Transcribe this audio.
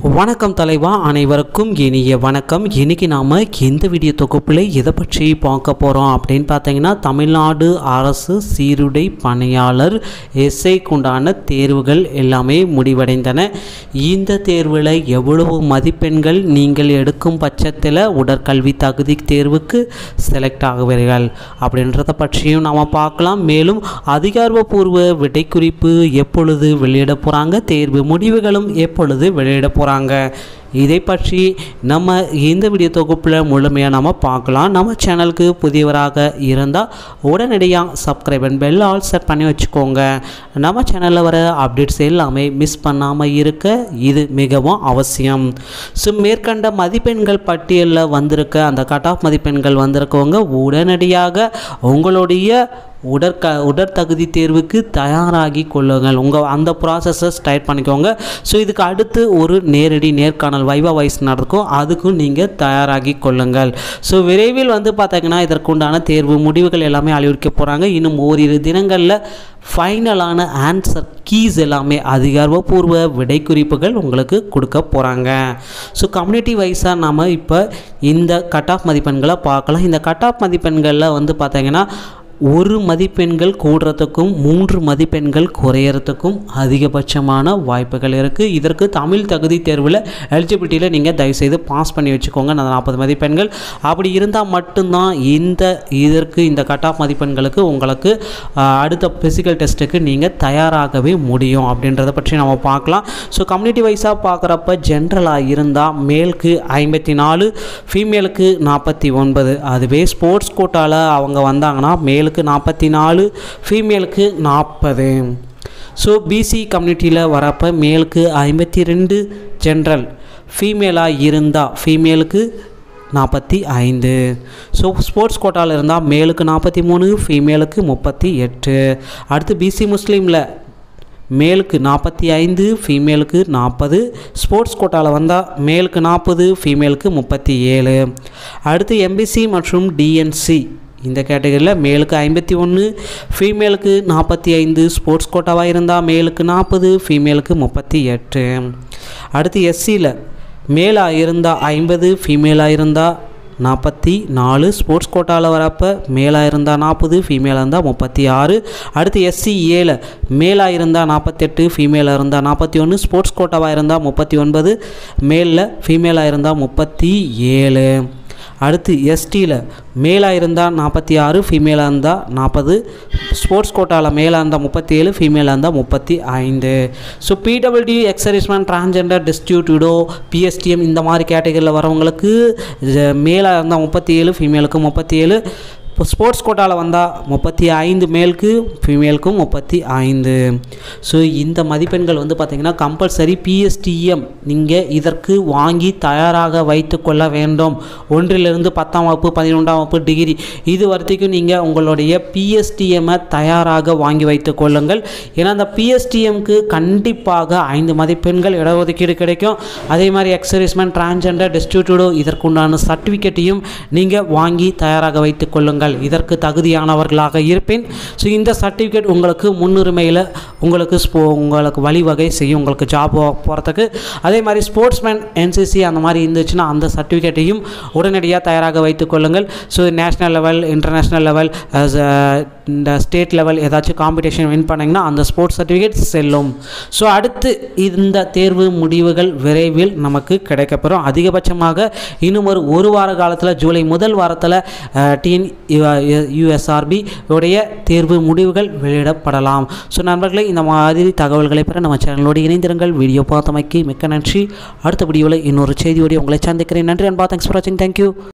வணக்கம் தலைவா அனைவருக்கும் இனிய வணக்கம் இன்னைக்கு நாம் இந்த வீடியோ தொகுப்பில் எதை பற்றி பார்க்க போகிறோம் அப்படின்னு பார்த்தீங்கன்னா தமிழ்நாடு அரசு சீருடை பணியாளர் எஸ்ஐக்குண்டான தேர்வுகள் எல்லாமே முடிவடைந்தன இந்த தேர்வில் எவ்வளவு மதிப்பெண்கள் நீங்கள் எடுக்கும் பட்சத்தில் உடற்கல்வி தகுதி தேர்வுக்கு செலக்ட் ஆகுவீர்கள் அப்படின்றத பற்றியும் நாம் பார்க்கலாம் மேலும் அதிகாரப்பூர்வ விடைக்குறிப்பு எப்பொழுது வெளியிட போகிறாங்க தேர்வு முடிவுகளும் எப்பொழுது வெளியிட போகிறாங்க இதை பற்றி நம்ம இந்த வீடியோ தொகுப்பில் முழுமையாக நம்ம பார்க்கலாம் நம்ம சேனலுக்கு புதியவராக இருந்தால் உடனடியாக subscribe and bell all set பண்ணி வச்சுக்கோங்க நம்ம சேனலில் வர அப்டேட்ஸ் எல்லாமே மிஸ் பண்ணாமல் இருக்க இது மிகவும் அவசியம் ஸோ மேற்கண்ட மதிப்பெண்கள் பட்டியலில் வந்திருக்க அந்த கட் ஆஃப் மதிப்பெண்கள் வந்திருக்கவங்க உடனடியாக உங்களுடைய உடற்க உடற்தகுதி தேர்வுக்கு தயாராகி கொள்ளுங்கள் உங்கள் அந்த ப்ராசஸை ஸ்டார்ட் பண்ணிக்கோங்க ஸோ இதுக்கு அடுத்து ஒரு நேரடி நேர்காணல் வைவா வாய்ஸ் நடக்கும் அதுக்கும் நீங்கள் தயாராகி கொள்ளுங்கள் ஸோ விரைவில் வந்து பார்த்தீங்கன்னா இதற்குண்டான தேர்வு முடிவுகள் எல்லாமே அழிவிக்க போகிறாங்க இன்னும் ஓரிரு தினங்களில் ஃபைனலான ஆன்சர் கீஸ் எல்லாமே அதிகாரப்பூர்வ விடை குறிப்புகள் உங்களுக்கு கொடுக்க போகிறாங்க ஸோ கம்யூனிட்டி வைஸாக நாம் இப்போ இந்த கட் ஆஃப் மதிப்பெண்களை பார்க்கலாம் இந்த கட் ஆஃப் மதிப்பெண்களில் வந்து பார்த்தீங்கன்னா ஒரு மதிப்பெண்கள் கூடுறதுக்கும் மூன்று மதிப்பெண்கள் குறையறதுக்கும் அதிகபட்சமான வாய்ப்புகள் இருக்குது இதற்கு தமிழ் தகுதி தேர்வில் எலிஜிபிலிட்டியில் நீங்கள் தயவுசெய்து பாஸ் பண்ணி வச்சுக்கோங்க அந்த நாற்பது மதிப்பெண்கள் அப்படி இருந்தால் மட்டும்தான் இந்த இதற்கு இந்த கட் ஆஃப் மதிப்பெண்களுக்கு உங்களுக்கு ஆஹ், அடுத்த ஃபிசிக்கல் டெஸ்ட்டுக்கு நீங்கள் தயாராகவே முடியும் அப்படின்றத பற்றி நம்ம பார்க்கலாம் ஸோ கம்யூனிட்டி வைஸாக பார்க்குறப்ப ஜென்ரலாக இருந்தால் மேலுக்கு ஐம்பத்தி நாலு ஃபீமேலுக்கு நாற்பத்தி ஒன்பது அதுவே ஸ்போர்ட்ஸ் கோட்டாவில் அவங்க வந்தாங்கன்னா மேலுக்கு நாற்பத்தி நாலு ஃபீமேலுக்கு நாற்பது ஸோ பிசி கம்யூனிட்டியில் வரப்போ மேலுக்கு ஐம்பத்தி ரெண்டு ஜென்ரல் ஃபீமேலாக இருந்தால் ஃபீமேலுக்கு நாற்பத்தி ஐந்து ஸோ ஸ்போர்ட்ஸ் கோட்டாவில் இருந்தால் மேலுக்கு நாற்பத்தி மூணு ஃபீமேலுக்கு முப்பத்தி எட்டு அடுத்து பிசி முஸ்லீமில் மேலுக்கு நாற்பத்தி ஐந்து ஃபீமேலுக்கு நாற்பது ஸ்போர்ட்ஸ் கோட்டாவில் வந்தால் மேலுக்கு நாற்பது ஃபீமேலுக்கு முப்பத்தி ஏழு அடுத்து எம்பிசி மற்றும் டிஎன்சி இந்த கேட்டகரியில் மேலுக்கு ஐம்பத்தி ஒன்று ஃபீமேலுக்கு நாற்பத்தி ஐந்து ஸ்போர்ட்ஸ் கோட்டாவாக இருந்தால் மேலுக்கு நாற்பது ஃபீமேலுக்கு முப்பத்தி எட்டு அடுத்து எஸ்சியில் மேலாக இருந்தால் ஐம்பது ஃபீமேலாக இருந்தால் நாற்பத்தி நாலு ஸ்போர்ட்ஸ் கோட்டாவில் வரப்போ மேலாக இருந்தால் நாற்பது ஃபீமேலாக இருந்தால் முப்பத்தி ஆறு அடுத்து எஸ்சி ஏழு மேலாக இருந்தால் நாற்பத்தெட்டு ஃபீமேலாக இருந்தால் நாற்பத்தி ஒன்று ஸ்போர்ட்ஸ் கோட்டாவாக இருந்தால் முப்பத்தி ஒன்பது மேலில் ஃபீமேலாக இருந்தால் முப்பத்தி ஏழு அடுத்து எஸ்டியில் மேலாக இருந்தால் நாற்பத்தி ஆறு ஃபீமேலாக இருந்தால் நாற்பது ஸ்போர்ட்ஸ் கோட்டாவில் மேலாக இருந்தால் முப்பத்தி ஏழு ஃபீமேலாக இருந்தால் முப்பத்தி ஐந்து ஸோ பிடபிள்யூடி எக்ஸரிஸ்மேன் டிரான்ஜெண்டர் டிஸ்டியூட்டிடோ பிஎஸ்டிஎம் இந்த மாதிரி கேட்டகரியில் வரவங்களுக்கு மேலாக இருந்தால் முப்பத்தி ஏழு ஃபீமேலுக்கு முப்பத்தி ஏழு இப்போ ஸ்போர்ட்ஸ் கோட்டாவில் வந்தால் முப்பத்தி ஐந்து மேலுக்கு ஃபீமேலுக்கும் முப்பத்தி ஐந்து ஸோ இந்த மதிப்பெண்கள் வந்து பார்த்திங்கன்னா கம்பல்சரி பிஎஸ்டிஎம் நீங்கள் இதற்கு வாங்கி தயாராக வைத்து கொள்ள வேண்டும் ஒன்றிலிருந்து பத்தாம் வகுப்பு பதினொன்றாம் வகுப்பு டிகிரி இது வரைக்கும் நீங்கள் உங்களுடைய பிஎஸ்டிஎம்மை தயாராக வாங்கி வைத்து கொள்ளுங்கள் ஏன்னா அந்த பிஎஸ்டிஎம்க்கு கண்டிப்பாக ஐந்து மதிப்பெண்கள் இடஒதுக்கீடு கிடைக்கும் அதே மாதிரி எக்ஸரிஸ்மெண்ட் டிரான்ஜெண்டர் டிஸ்ட்ரிபியூட்டோ இதற்குண்டான சர்டிஃபிகேட்டையும் நீங்கள் வாங்கி தயாராக வைத்துக் கொள்ளுங்கள் இதற்கு தகுதியானவர்களாக இருப்பேன் ஸோ இந்த சர்டிஃபிகேட் உங்களுக்கு முன்னுரிமையில் உங்களுக்கு ஸ்போ உங்களுக்கு வழிவகை செய்யும் உங்களுக்கு ஜாப் போகிறதுக்கு அதே மாதிரி ஸ்போர்ட்ஸ்மேன் என்சிசி அந்த மாதிரி இருந்துச்சுன்னா அந்த சர்டிஃபிகேட்டையும் உடனடியாக தயாராக வைத்துக் கொள்ளுங்கள் so national level international level இந்த ஸ்டேட் லெவல் ஏதாச்சும் காம்படிஷன் வின் பண்ணிங்கன்னா அந்த ஸ்போர்ட்ஸ் சர்டிஃபிகேட் செல்லும் ஸோ அடுத்து இந்த தேர்வு முடிவுகள் விரைவில் நமக்கு கிடைக்கப்பெறும் அதிகபட்சமாக இன்னும் ஒரு ஒரு வார காலத்தில் ஜூலை முதல் வாரத்தில் டிஎன் யூஎஸ்ஆர்பி உடைய தேர்வு முடிவுகள் வெளியிடப்படலாம் ஸோ நண்பர்களே இந்த மாதிரி தகவல்களை பெற நம்ம சேனலோடு இணைந்திருங்கள் வீடியோ பார்த்தமைக்கு மிக்க நன்றி அடுத்த வீடியோவில் இன்னொரு செய்தியோடு உங்களை சந்திக்கிறேன் நன்றி அன்பா தேங்க்ஸ் ஃபார் வாட்சிங் தேங்க்யூ